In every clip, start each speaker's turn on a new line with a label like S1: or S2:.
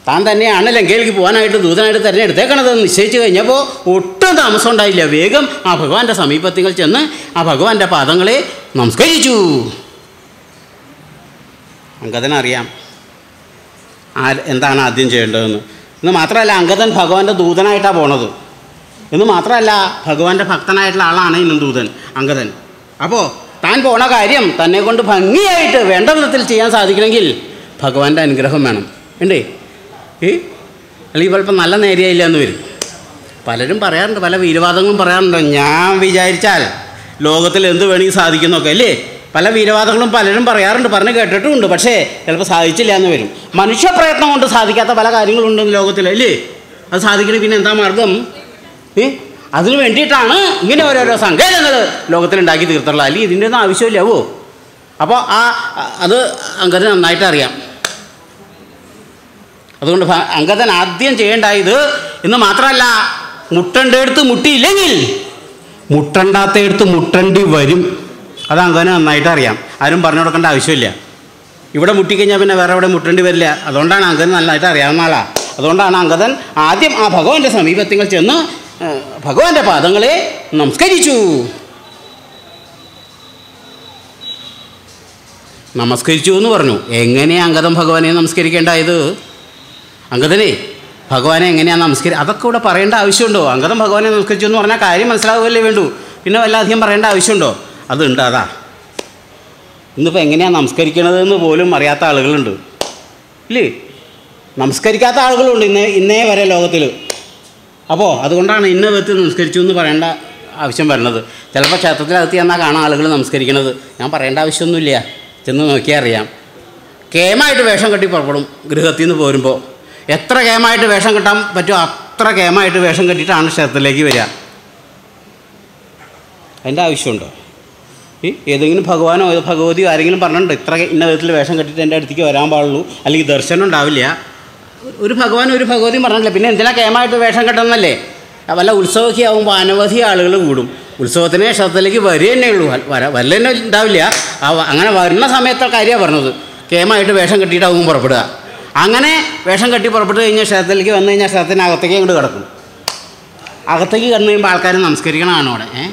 S1: താൻ തന്നെയാണ് ലങ്കയിലേക്ക് പോകാനായിട്ട് ദൂതനായിട്ട് തിരഞ്ഞെടുത്തേക്കണതെന്ന് നിശ്ചയിച്ചു കഴിഞ്ഞപ്പോൾ ഒട്ടും താമസം ഉണ്ടായില്ല വേഗം ആ ഭഗവാന്റെ സമീപത്തിൽ ചെന്ന് ആ ഭഗവാന്റെ പാദങ്ങളെ നമസ്കരിച്ചു അങ്കദനറിയാം ആ എന്താണ് ആദ്യം ചെയ്യേണ്ടതെന്ന് എന്ന് മാത്രമല്ല അങ്കദൻ ഭഗവാന്റെ ദൂതനായിട്ടാണ് പോണത് എന്ന് മാത്രമല്ല ഭഗവാന്റെ ഭക്തനായിട്ടുള്ള ആളാണ് ഇന്നും ദൂതൻ അങ്കദൻ അപ്പോൾ താൻ പോണ കാര്യം തന്നെ കൊണ്ട് ഭംഗിയായിട്ട് വേണ്ട വിധത്തിൽ ചെയ്യാൻ സാധിക്കണമെങ്കിൽ ഭഗവാന്റെ അനുഗ്രഹം വേണം ഉണ്ടേ ഏ അല്ലെങ്കിൽ ചിലപ്പോൾ നല്ല നേരെയായില്ല എന്ന് വരും പലരും പറയാറുണ്ട് പല വീരവാദങ്ങളും പറയാറുണ്ട് ഞാൻ വിചാരിച്ചാൽ ലോകത്തിൽ എന്ത് വേണമെങ്കിൽ സാധിക്കുന്നൊക്കെ അല്ലേ പല വീരവാദങ്ങളും പലരും പറയാറുണ്ട് പറഞ്ഞ് കേട്ടിട്ടുമുണ്ട് പക്ഷേ ചിലപ്പോൾ സാധിച്ചില്ല എന്ന് വരും മനുഷ്യ പ്രയത്നം കൊണ്ട് സാധിക്കാത്ത പല കാര്യങ്ങളുണ്ട് ലോകത്തിൽ അല്ലേ അത് സാധിക്കണേ പിന്നെ എന്താ മാർഗം ഏ അതിന് വേണ്ടിയിട്ടാണ് ഇങ്ങനെ ഓരോരോ സങ്കേതങ്ങൾ ലോകത്തിലുണ്ടാക്കി തീർത്തുള്ളത് അല്ലെങ്കിൽ ഇതിൻ്റെ ഒന്നും ആവശ്യമില്ലാവോ അപ്പോൾ ആ അത് അങ്കദന് നന്നായിട്ട് അറിയാം അതുകൊണ്ട് ഭ- അങ്കദൻ ആദ്യം ചെയ്യേണ്ടായത് എന്ന് മാത്രമല്ല മുട്ടണ്ടടുത്ത് മുട്ടിയില്ലെങ്കിൽ മുട്ടണ്ടാത്തടുത്ത് മുട്ടണ്ടി വരും അത് അങ്കദന് നന്നായിട്ട് അറിയാം ആരും പറഞ്ഞു കൊടുക്കേണ്ട ആവശ്യമില്ല ഇവിടെ മുട്ടിക്കഴിഞ്ഞാൽ പിന്നെ വേറെ എവിടെ മുട്ടേണ്ടി വരില്ല അതുകൊണ്ടാണ് അങ്കദൻ നന്നായിട്ട് അറിയാവുന്ന ആളാ അതുകൊണ്ടാണ് അങ്കദൻ ആദ്യം ആ ഭഗവാന്റെ സമീപത്തിൽ ചെന്ന് ഏഹ്, ഭഗവാന്റെ പാദങ്ങളെ നമസ്കരിച്ചു നമസ്കരിച്ചു എന്ന് പറഞ്ഞു എങ്ങനെയാണ് അങ്കദം ഭഗവാനെ നമസ്കരിക്കേണ്ടായത് അങ്കദനെ ഭഗവാനെ എങ്ങനെയാണ് നമസ്കരി അതൊക്കെ ഇവിടെ പറയേണ്ട ആവശ്യമുണ്ടോ അങ്കദം ഭഗവാനെ നമസ്കരിച്ചു എന്ന് പറഞ്ഞാൽ കാര്യം മനസ്സിലാവുകയല്ലേ വേണ്ടൂ പിന്നെ വല്ലധികം പറയേണ്ട ആവശ്യമുണ്ടോ അതുണ്ട് അതാ ഇന്നിപ്പോൾ എങ്ങനെയാണ് നമസ്കരിക്കണതെന്ന് പോലും അറിയാത്ത ആളുകളുണ്ട് ഇല്ലേ നമസ്കരിക്കാത്ത ആളുകളുണ്ട് ഇന്നേ ഇന്നേ വരെ ലോകത്തിൽ അപ്പോൾ അതുകൊണ്ടാണ് ഇന്ന വിധത്തിൽ നമസ്കരിച്ചു എന്ന് പറയേണ്ട ആവശ്യം വരുന്നത് ചിലപ്പോൾ ക്ഷേത്രത്തിനകത്ത് ചെന്നാൽ കാണാൻ ആളുകൾ നമസ്കരിക്കണത് ഞാൻ പറയേണ്ട ആവശ്യമൊന്നുമില്ല ചെന്ന് നോക്കിയാൽ അറിയാം കേമായിട്ട് വേഷം കെട്ടി പുറപ്പെടും ഗൃഹത്തിൽ നിന്ന് പോരുമ്പോൾ എത്ര കേമായിട്ട് വേഷം കെട്ടാൻ പറ്റുമോ അത്ര കേമായിട്ട് വേഷം കെട്ടിയിട്ടാണ് ക്ഷേത്രത്തിലേക്ക് വരിക അതിൻ്റെ ആവശ്യമുണ്ടോ ഈ ഏതെങ്കിലും ഭഗവാനോ ഏതോ ഭഗവതിയോ ആരെങ്കിലും പറഞ്ഞിട്ടുണ്ടോ ഇത്ര ഇന്ന വിധത്തിൽ വേഷം കെട്ടിയിട്ട് എൻ്റെ അടുത്തേക്ക് വരാൻ പാടുള്ളൂ അല്ലെങ്കിൽ ദർശനം ഉണ്ടാവില്ല ഒരു ഭഗവാനും ഒരു ഭഗവതിയും പറഞ്ഞില്ല പിന്നെ എന്തിനാ കേമായിട്ട് വേഷം കെട്ടുന്നല്ലേ വല്ല ഉത്സവമൊക്കെ ആകുമ്പോൾ അനവധി ആളുകൾ കൂടും ഉത്സവത്തിന് ക്ഷേത്രത്തിലേക്ക് വരിക തന്നെ ഉള്ളൂ വര വല്ല തന്നെ ഉണ്ടാവില്ല ആ വ- അങ്ങനെ വരുന്ന സമയത്തെ കാര്യമാണ് പറഞ്ഞത് കേമായിട്ട് വേഷം കെട്ടിയിട്ടാവും പുറപ്പെടുക അങ്ങനെ വേഷം കെട്ടി പുറപ്പെട്ട് കഴിഞ്ഞാൽ ക്ഷേത്രത്തിലേക്ക് വന്നു കഴിഞ്ഞാൽ ക്ഷേത്രത്തിനകത്തേക്ക് അങ്ങോട്ട് കിടക്കും അകത്തേക്ക് കടന്നു കഴിയുമ്പോൾ ആൾക്കാർ നമസ്കരിക്കണമാണ് അവിടെ ഏ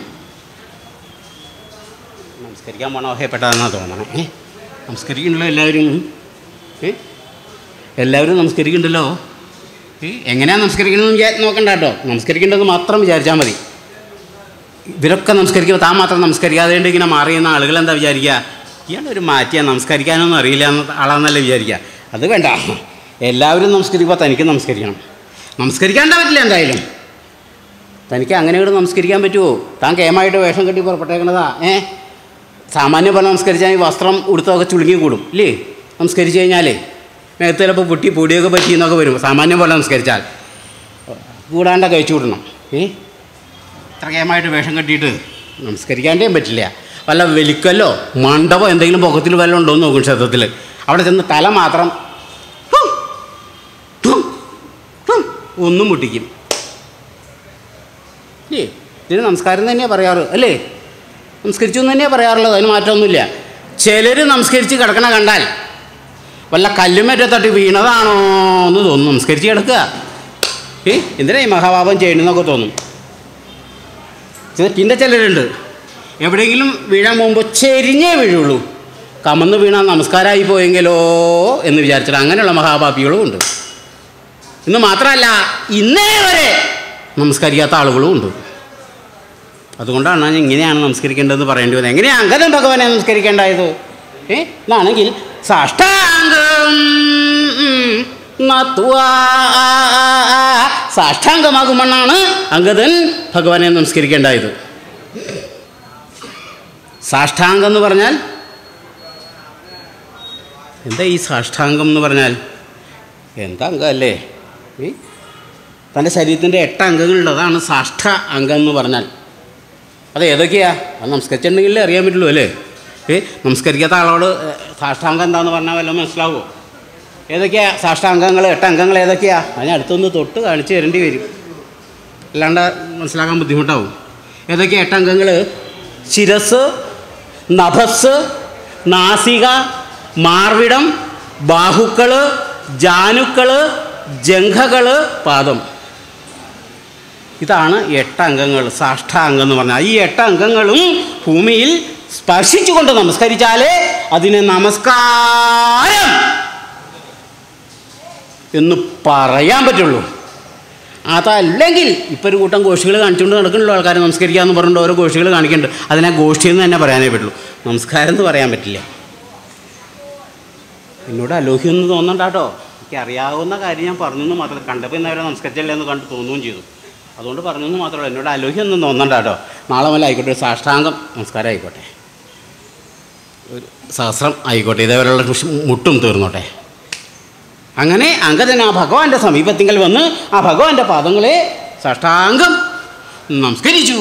S1: നമസ്കരിക്കാൻ പോണ വഹയപ്പെട്ടതെന്നാണ് തോന്നണേ ഏ നമസ്കരിക്കണല്ലോ എല്ലാവരും ഏ എല്ലാവരും നമസ്കരിക്കുന്നുണ്ടല്ലോ ഏ എങ്ങനെയാണ് നമസ്കരിക്കണമെന്ന് വിചാ നോക്കണ്ട കേട്ടോ നമസ്കരിക്കേണ്ടതെന്ന് മാത്രം വിചാരിച്ചാൽ മതി ഇവരൊക്കെ നമസ്കരിക്കുമ്പോൾ താൻ മാത്രം നമസ്കരിക്കാതെ കൊണ്ട് ഇങ്ങനെ മാറിയുന്ന ആളുകൾ എന്താ വിചാരിക്കുക ഇയാളൊരു മാറ്റിയാ നമസ്കരിക്കാനൊന്നും അറിയില്ല എന്ന ആളാന്നല്ലേ വിചാരിക്കുക അത് വേണ്ട എല്ലാവരും നമസ്കരിക്കുമ്പോൾ തനിക്ക് നമസ്കരിക്കണം നമസ്കരിക്കാണ്ട പറ്റില്ല എന്തായാലും തനിക്ക് അങ്ങനെ ഇവിടെ നമസ്കരിക്കാൻ പറ്റുമോ താൻ കേമായിട്ട് വേഷം കെട്ടി പുറപ്പെട്ടേക്കണതാ ഏ സാമാന്യം പോലെ നമസ്കരിച്ചാൽ ഈ വസ്ത്രം ഉടുത്തൊക്കെ ചുളുങ്ങി കൂടും ഇല്ലേ നമസ്കരിച്ച് കഴിഞ്ഞാലേ മേത്ത് ചിലപ്പോൾ പൊട്ടി പൊടിയൊക്കെ പറ്റി എന്നൊക്കെ വരും സാമാന്യം പോലെ നമസ്കരിച്ചാൽ കൂടാണ്ട കഴിച്ചു വിടണം ഏ ഇത്ര കേമായിട്ട് വേഷം കെട്ടിയിട്ട് നമസ്കരിക്കാണ്ടേ പറ്റില്ല വല്ല വെലിക്കല്ലോ മണ്ഡപം എന്തെങ്കിലും പൊക്കത്തിൽ വല്ലതും ഉണ്ടോ എന്ന് നോക്കും ക്ഷേത്രത്തിൽ അവിടെ ചെന്ന് തല മാത്രം ഹും, ഹും, ഹും, ഒന്നും മുട്ടിക്കും ഇല്ലേ ഇതിന് നമസ്കാരം തന്നെയാണ് പറയാറ് അല്ലേ നമസ്കരിച്ചു എന്ന് തന്നെയാണ് പറയാറുള്ളത് അതിന് മാറ്റമൊന്നുമില്ല ചിലർ നമസ്കരിച്ച് കിടക്കണ കണ്ടാൽ വല്ല കല്ലുമറ്റ തട്ടി വീണതാണോ എന്ന് തോന്നും നമസ്കരിച്ച് കിടക്കുക ഏ എന്തിനാ ഈ മഹാപാപം ചെയ്യണമെന്നൊക്കെ തോന്നും ഇത് പിന്നെ ചിലരുണ്ട് എവിടെയെങ്കിലും വീഴാൻ പോകുമ്പോൾ ചെരിഞ്ഞേ വീഴുള്ളൂ കമന്ന് വീണാൽ നമസ്കാരമായി പോയെങ്കിലോ എന്ന് വിചാരിച്ചിട്ട് അങ്ങനെയുള്ള മഹാപാപികളും ഉണ്ട് ഇന്ന് മാത്രമല്ല ഇന്നേ വരെ നമസ്കരിക്കാത്ത ആളുകളും ഉണ്ട് അതുകൊണ്ടാണ് ഞാൻ ഇങ്ങനെയാണ് നമസ്കരിക്കേണ്ടതെന്ന് പറയേണ്ടി വന്നത് എങ്ങനെയാണ് അങ്കദം ഭഗവാനെ നമസ്കരിക്കേണ്ടായത് ഏ എന്നാണെങ്കിൽ സാഷ്ടാംഗം നത്വാ സാഷ്ടാംഗമാകുമെന്നാണ് അങ്കദൻ ഭഗവാനെ നമസ്കരിക്കേണ്ടായത് സാഷ്ടാംഗം എന്ന് പറഞ്ഞാൽ എന്താ ഈ സാഷ്ടാംഗം എന്ന് പറഞ്ഞാൽ എന്താ അംഗം അല്ലേ ഏ? തൻ്റെ ശരീരത്തിൻ്റെ എട്ട് അംഗങ്ങളുണ്ട് അതാണ് സാഷ്ഠ അംഗം എന്ന് പറഞ്ഞാൽ അത് ഏതൊക്കെയാ അത് നമസ്കരിച്ചിട്ടുണ്ടെങ്കിലേ അറിയാൻ പറ്റുള്ളൂ അല്ലേ ഏ നമസ്കരിക്കാത്ത ആളോട് ഏ, സാഷ്ടാംഗം എന്താന്ന് പറഞ്ഞാൽ വല്ലതും മനസ്സിലാവുമോ ഏതൊക്കെയാ സാഷ്ടാംഗങ്ങൾ എട്ട് അംഗങ്ങൾ ഏതൊക്കെയാ അതിന് അടുത്തൊന്ന് തൊട്ട് കാണിച്ച് തരേണ്ടി വരും അല്ലാണ്ട് മനസ്സിലാക്കാൻ ബുദ്ധിമുട്ടാവും ഏതൊക്കെയാ എട്ട് അംഗങ്ങൾ ശിരസ് നഭസ് നാസിക മാർവിടം ബാഹുക്കൾ ജാനുക്കൾ ജംഘകൾ പാദം ഇതാണ് എട്ട് അംഗങ്ങൾ സാഷ്ടാംഗം എന്ന് പറഞ്ഞാൽ ഈ എട്ട് അംഗങ്ങളും ഭൂമിയിൽ സ്പർശിച്ചുകൊണ്ട് നമസ്കരിച്ചാലേ അതിന് നമസ്കാരം എന്ന് പറയാൻ പറ്റുള്ളൂ അതല്ലെങ്കിൽ ഇപ്പോൾ ഒരു കൂട്ടം ഗോഷ്ഠികൾ കാണിച്ചുകൊണ്ട് നടക്കുന്നുള്ളൂ ആൾക്കാർ നമസ്കരിക്കാമെന്ന് പറഞ്ഞിട്ട് ഓരോ ഗോഷ്ഠികൾ കാണിക്കുന്നുണ്ട് അതിനെ ഗോഷ്ഠി എന്ന് തന്നെ പറയാനേ പറ്റുള്ളൂ നമസ്കാരം എന്ന് പറയാൻ പറ്റില്ല എന്നോട് അലോഹ്യം എന്ന് തോന്നണ്ട കേട്ടോ എനിക്ക് അറിയാവുന്ന കാര്യം ഞാൻ പറഞ്ഞു എന്ന് മാത്രമല്ല കണ്ടപ്പോൾ ഇന്നവരെ നമസ്കരിച്ചല്ലേ എന്ന് കണ്ട് തോന്നുകയും ചെയ്തു അതുകൊണ്ട് പറഞ്ഞു എന്ന് മാത്രമല്ല എന്നോട് അലോഹ്യം ഒന്നും തോന്നണ്ട കേട്ടോ നാളെ മുതൽ ആയിക്കോട്ടെ ഒരു സാഷ്ടാംഗം നമസ്കാരം ആയിക്കോട്ടെ ഒരു സഹസ്രം ആയിക്കോട്ടെ ഇതേവരെയുള്ള മുട്ടും തീർന്നോട്ടെ അങ്ങനെ അങ്കദൻ ആ ഭഗവാന്റെ സമീപത്തിങ്കൽ വന്ന് ആ ഭഗവാന്റെ പാദങ്ങളെ സാഷ്ടാംഗം നമസ്കരിച്ചു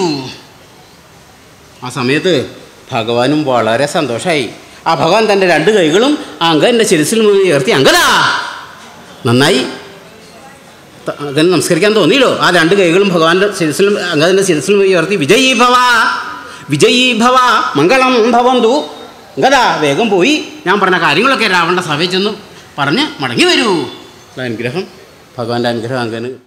S1: ആ സമയത്ത് ഭഗവാനും വളരെ സന്തോഷമായി ആ ഭഗവാൻ തൻ്റെ രണ്ട് കൈകളും ആ അങ്കൻ്റെ ശിരസിൽ മുന്നിൽ ഉയർത്തി അങ്കദാ നന്നായി ത- അങ്കന് നമസ്കരിക്കാൻ തോന്നിയല്ലോ ആ രണ്ട് കൈകളും ഭഗവാന്റെ ശിരസിലും അങ്കദൻ്റെ ശിരസിലും ഉയർത്തി വിജയീ ഭവ വിജയീ ഭവ മംഗളം ഭവന്തു അങ്കദാ വേഗം പോയി ഞാൻ പറഞ്ഞ കാര്യങ്ങളൊക്കെ രാവണ സഭയിൽ ചെന്ന് പറഞ്ഞ് മടങ്ങി വരൂ ഉള്ള അനുഗ്രഹം ഭഗവാന്റെ അനുഗ്രഹം അങ്കന്